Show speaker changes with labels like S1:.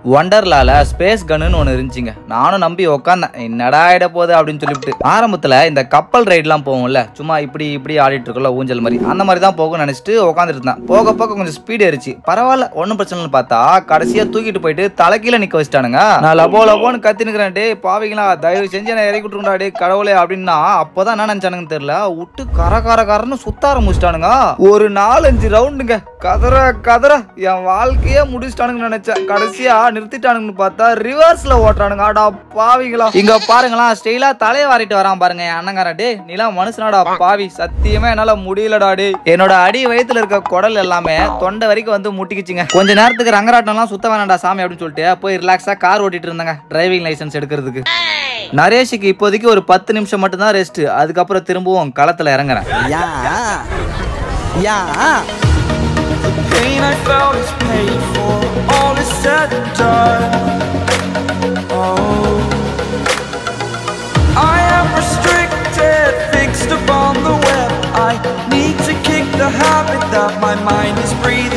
S1: ஒண்டர்லால space கன்னு ஒன்று இருந்துச்சுங்க நானும் நம்பி உக்காந்தேன் என்னடா ஆயிட போகுது அப்படின்னு சொல்லிவிட்டு ஆரம்பத்தில் இந்த கப்பல் ரைட்லாம் போகும்ல சும்மா இப்படி இப்படி ஆடிட்டு இருக்கோம்ல ஊஞ்சல் மாதிரி அந்த மாதிரி தான் போகும்னு நினச்சிட்டு உட்காந்துட்டு இருந்தேன் போக போக கொஞ்சம் ஸ்பீடு ஏறிச்சு பரவாயில்ல ஒன்றும் பிரச்சனை இல்லைன்னு பார்த்தா கடைசியாக தூக்கிட்டு போயிட்டு தலைக்கீழ நிற்க வச்சிட்டானுங்க நான் லபோ லபோன்னு கத்தினுக்கிறேன் டே பாவிங்களா தயவு செஞ்சு நான் இறக்கி விட்டுருண்டா டே கடவுளே அப்படின்னா அப்போதான் என்ன நினச்சானுங்கன்னு தெரியல விட்டு கர கர கரன்னு சுத்த ஆரம்பிச்சிட்டானுங்க ஒரு நாலஞ்சு ரவுண்டுங்க கதற கதற என் வாழ்க்கையே முடிச்சிட்டானுங்கன்னு நினைச்சேன் கடைசியா நிறுத்திட்டானுங்கன்னு பார்த்தா ரிவர்ஸ்ல ஓட்டுறானுங்க ஆடா பாவிங்களா இங்க பாருங்களா ஸ்டைலா தலையை வாரிட்டு வரான் பாருங்க என் அண்ணங்காரன் டே நீலாம் மனுஷனாடா பாவி சத்தியமா என்னால முடியலடா டே என்னோட அடி வயித்துல இருக்க குடல் எல்லாமே தொண்டை வரைக்கும் வந்து முட்டிக்கிச்சுங்க கொஞ்ச நேரத்துக்கு ரங்கராட்டம்லாம் சுத்த வேணாம்டா சாமி அப்படின்னு சொல்லிட்டு போய் ரிலாக்ஸா கார் ஓட்டிட்டு இருந்தாங்க டிரைவிங் லைசென்ஸ் எடுக்கிறதுக்கு நரேஷுக்கு இப்போதைக்கு ஒரு பத்து நிமிஷம் மட்டும்தான் ரெஸ்ட் அதுக்கப்புறம் திரும்பவும் களத்துல இறங்குறேன்
S2: Yeah. Yeah.
S3: pain I felt is paid for. All is said and done. Oh, I am restricted, fixed upon the web. I need to kick the habit that my mind is breathing.